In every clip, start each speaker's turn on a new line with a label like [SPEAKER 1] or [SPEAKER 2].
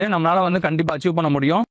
[SPEAKER 1] நம்மளால வந்து கண்டிப்பா அச்சீவ் பண்ண முடியும்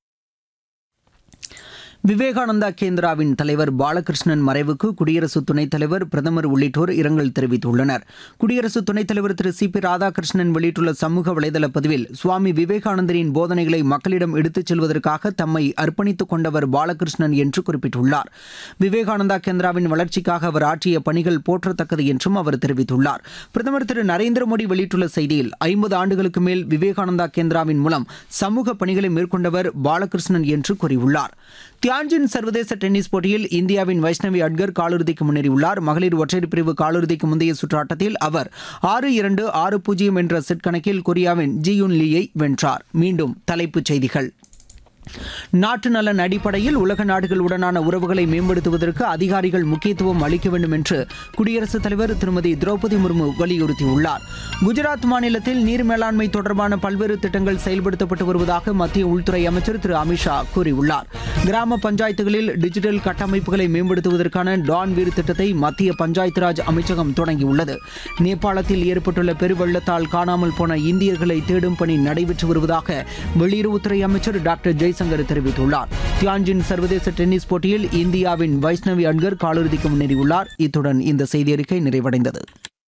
[SPEAKER 2] விவேகானந்தா கேந்திராவின் தலைவர் பாலகிருஷ்ணன் மறைவுக்கு குடியரசு துணைத் தலைவர் பிரதமர் உள்ளிட்டோர் இரங்கல் தெரிவித்துள்ளனர் குடியரசு துணைத் தலைவர் திரு சி பி ராதாகிருஷ்ணன் வெளியிட்டுள்ள சமூக வலைதள பதிவில் சுவாமி விவேகானந்தரின் போதனைகளை மக்களிடம் எடுத்துச் செல்வதற்காக தம்மை அர்ப்பணித்துக் கொண்டவர் பாலகிருஷ்ணன் என்று குறிப்பிட்டுள்ளார் விவேகானந்தா கேந்திராவின் வளர்ச்சிக்காக அவர் ஆற்றிய பணிகள் போற்றத்தக்கது என்றும் அவர் தெரிவித்துள்ளார் பிரதமர் திரு நரேந்திர மோடி வெளியிட்டுள்ள செய்தியில் ஐம்பது ஆண்டுகளுக்கு மேல் விவேகானந்தா கேந்திராவின் மூலம் சமூக பணிகளை மேற்கொண்டவர் பாலகிருஷ்ணன் என்று கூறியுள்ளார் தியான்ஜின் சர்வதேச டென்னிஸ் போட்டியில் இந்தியாவின் வைஷ்ணவி அட்கர் காலிறுதிக்கு முன்னேறியுள்ளார் மகளிர் ஒற்றையர் பிரிவு காலிறுதிக்கு முந்தைய சுற்று ஆட்டத்தில் அவர் ஆறு இரண்டு ஆறு பூஜ்ஜியம் என்ற செட் கணக்கில் கொரியாவின் ஜியுன் லீயை வென்றார் மீண்டும் தலைப்புச் செய்திகள் நாட்டு நலன் அடிப்படையில் உலக நாடுகளுடனான உறவுகளை மேம்படுத்துவதற்கு அதிகாரிகள் முக்கியத்துவம் அளிக்க வேண்டும் என்று குடியரசுத் தலைவர் திருமதி திரௌபதி முர்மு வலியுறுத்தியுள்ளார் குஜராத் மாநிலத்தில் நீர் மேலாண்மை தொடர்பான பல்வேறு திட்டங்கள் செயல்படுத்தப்பட்டு வருவதாக மத்திய உள்துறை அமைச்சர் திரு அமித்ஷா கூறியுள்ளார் கிராம பஞ்சாயத்துகளில் டிஜிட்டல் கட்டமைப்புகளை மேம்படுத்துவதற்கான டான் வீர் திட்டத்தை மத்திய பஞ்சாயத்து ராஜ் அமைச்சகம் தொடங்கியுள்ளது நேபாளத்தில் ஏற்பட்டுள்ள பெருவெள்ளத்தால் காணாமல் போன இந்தியர்களை தேடும் பணி நடைபெற்று வருவதாக வெளியுறவுத்துறை அமைச்சர் டாக்டர் ஜெய்சங்கர் தெரிவித்துள்ளார் தியான்ஜின் சர்வதேச டென்னிஸ் போட்டியில் இந்தியாவின் வைஷ்ணவி அட்கர் காலிறுதிக்கு முன்னேறியுள்ளார் இத்துடன் இந்த செய்தியறிக்கை நிறைவடைந்தது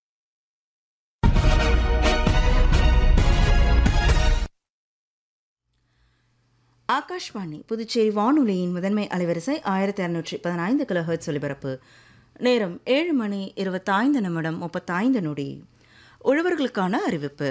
[SPEAKER 3] ஆகாஷ்வாணி புதுச்சேரி வானொலியின் முதன்மை அலைவரிசை ஆயிரத்தி அறுநூற்றி பதினைந்து கிலோ ஹெர்ட்ஸ் ஒலிபரப்பு நேரம் ஏழு மணி இருபத்தைந்து நிமிடம் முப்பத்தைந்து நொடி உழவர்களுக்கான அறிவிப்பு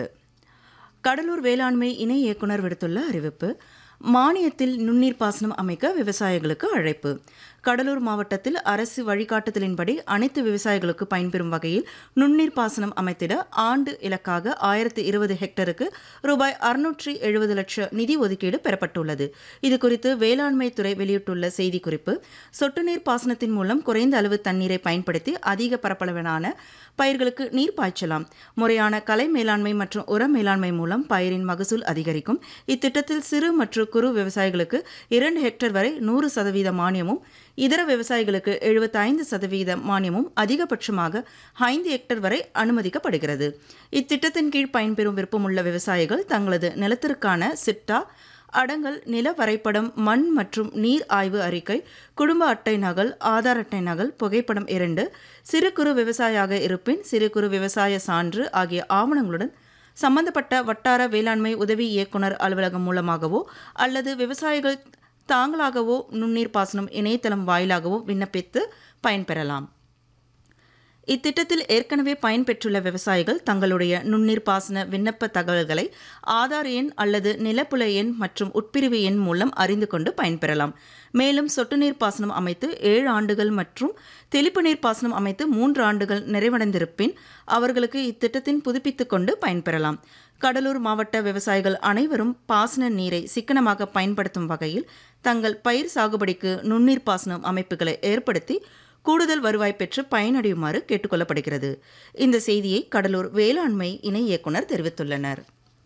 [SPEAKER 3] கடலூர் வேளாண்மை இணை இயக்குனர் விடுத்துள்ள அறிவிப்பு மானியத்தில் நுண்ணீர் பாசனம் அமைக்க விவசாயிகளுக்கு அழைப்பு கடலூர் மாவட்டத்தில் அரசு வழிகாட்டுதலின்படி அனைத்து விவசாயிகளுக்கு பயன்பெறும் வகையில் நுண்ணீர் பாசனம் அமைத்திட ஆண்டு இலக்காக ஆயிரத்தி இருபது ஹெக்டருக்கு ரூபாய் அறுநூற்றி எழுபது லட்சம் நிதி ஒதுக்கீடு பெறப்பட்டுள்ளது இதுகுறித்து வேளாண்மை துறை வெளியிட்டுள்ள செய்திக்குறிப்பு சொட்டு நீர் பாசனத்தின் மூலம் குறைந்த அளவு தண்ணீரை பயன்படுத்தி அதிக பரப்பளவிலான பயிர்களுக்கு நீர் பாய்ச்சலாம் முறையான கலை மேலாண்மை மற்றும் உர மேலாண்மை மூலம் பயிரின் மகசூல் அதிகரிக்கும் இத்திட்டத்தில் சிறு மற்றும் குறு விவசாயிகளுக்கு இரண்டு ஹெக்டேர் வரை நூறு சதவீத மானியமும் இதர விவசாயிகளுக்கு எழுபத்தைந்து சதவீத மானியமும் அதிகபட்சமாக ஐந்து ஹெக்டேர் வரை அனுமதிக்கப்படுகிறது இத்திட்டத்தின் கீழ் பயன்பெறும் விருப்பமுள்ள விவசாயிகள் தங்களது நிலத்திற்கான சிட்டா அடங்கல் நில வரைபடம் மண் மற்றும் நீர் ஆய்வு அறிக்கை குடும்ப அட்டை நகல் ஆதார் அட்டை நகல் புகைப்படம் இரண்டு சிறு குறு விவசாயியாக இருப்பின் சிறு குறு விவசாய சான்று ஆகிய ஆவணங்களுடன் சம்பந்தப்பட்ட வட்டார வேளாண்மை உதவி இயக்குனர் அலுவலகம் மூலமாகவோ அல்லது விவசாயிகள் தாங்களாகவோ நுண்ணீர் பாசனம் இணையதளம் வாயிலாகவோ விண்ணப்பித்து பயன்பெறலாம் இத்திட்டத்தில் ஏற்கனவே பயன்பெற்றுள்ள விவசாயிகள் தங்களுடைய நுண்ணீர் பாசன விண்ணப்ப தகவல்களை ஆதார் எண் அல்லது நிலப்புல எண் மற்றும் உட்பிரிவு எண் மூலம் அறிந்து கொண்டு பயன்பெறலாம் மேலும் சொட்டு நீர் பாசனம் அமைத்து ஏழு ஆண்டுகள் மற்றும் தெளிப்பு நீர் பாசனம் அமைத்து மூன்று ஆண்டுகள் நிறைவடைந்திருப்பின் அவர்களுக்கு இத்திட்டத்தின் புதுப்பித்துக் கொண்டு பயன்பெறலாம் கடலூர் மாவட்ட விவசாயிகள் அனைவரும் பாசன நீரை சிக்கனமாக பயன்படுத்தும் வகையில் தங்கள் பயிர் சாகுபடிக்கு நுண்ணீர் பாசனம் அமைப்புகளை ஏற்படுத்தி கூடுதல் வருவாய் பெற்று பயனடையுமாறு கேட்டுக்கொள்ளப்படுகிறது இந்த செய்தியை கடலூர் வேளாண்மை இணை இயக்குனர் தெரிவித்துள்ளனர்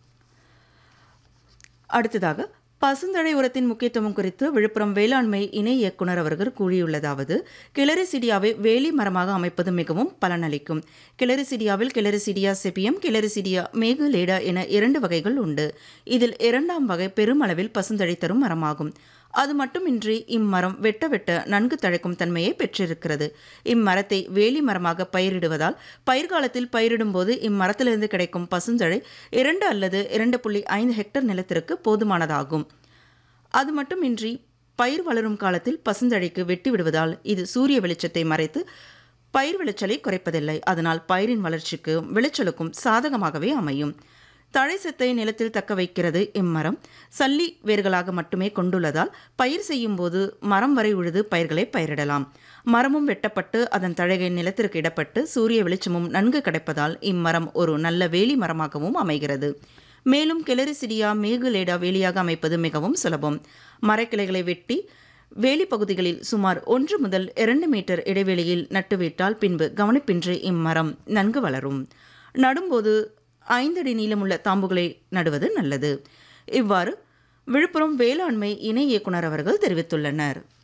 [SPEAKER 3] அடுத்ததாக பசுந்தழை உரத்தின் முக்கியத்துவம் குறித்து விழுப்புரம் வேளாண்மை இணை இயக்குனர் அவர்கள் கூறியுள்ளதாவது கிளரிசிடியாவை வேலி மரமாக அமைப்பது மிகவும் பலனளிக்கும் கிளரிசிடியாவில் gliricidia sepium gliricidia maculata என இரண்டு வகைகள் உண்டு இதில் இரண்டாம் வகை பெருமளவில் பசுந்தழை தரும் மரமாகும் அது மட்டுமின்றி இம்மரம் வெட்ட வெட்ட நன்கு தழைக்கும் தன்மையை பெற்றிருக்கிறது இம்மரத்தை வேலி மரமாக பயிரிடுவதால் பயிர்காலத்தில் பயிரிடும்போது இம்மரத்திலிருந்து கிடைக்கும் பசுந்தழை இரண்டு அல்லது இரண்டு புள்ளி ஐந்து ஹெக்டர் நிலத்திற்கு போதுமானதாகும் அது மட்டுமின்றி பயிர் வளரும் காலத்தில் பசுந்தழைக்கு வெட்டி விடுவதால் இது சூரிய வெளிச்சத்தை மறைத்து பயிர் விளைச்சலை குறைப்பதில்லை அதனால் பயிரின் வளர்ச்சிக்கும் விளைச்சலுக்கும் சாதகமாகவே அமையும் தழை சத்தை நிலத்தில் தக்க வைக்கிறது இம்மரம் சல்லி வேர்களாக மட்டுமே கொண்டுள்ளதால் பயிர் செய்யும் போது மரம் வரை உழுது பயிர்களை பயிரிடலாம் மரமும் வெட்டப்பட்டு அதன் தழைகை நிலத்திற்கு இடப்பட்டு சூரிய வெளிச்சமும் நன்கு கிடைப்பதால் இம்மரம் ஒரு நல்ல வேலி மரமாகவும் அமைகிறது மேலும் கிளரிசிடியா மேகுலேடா வேலியாக அமைப்பது மிகவும் சுலபம் மரக்கிளைகளை வெட்டி வேலி பகுதிகளில் சுமார் ஒன்று முதல் இரண்டு மீட்டர் இடைவெளியில் நட்டுவிட்டால் பின்பு கவனிப்பின்றி இம்மரம் நன்கு வளரும் நடும்போது ஐந்தடி நீளமுள்ள தாம்புகளை நடுவது நல்லது இவ்வாறு விழுப்புரம் வேளாண்மை இணை இயக்குனர் அவர்கள் தெரிவித்துள்ளனர்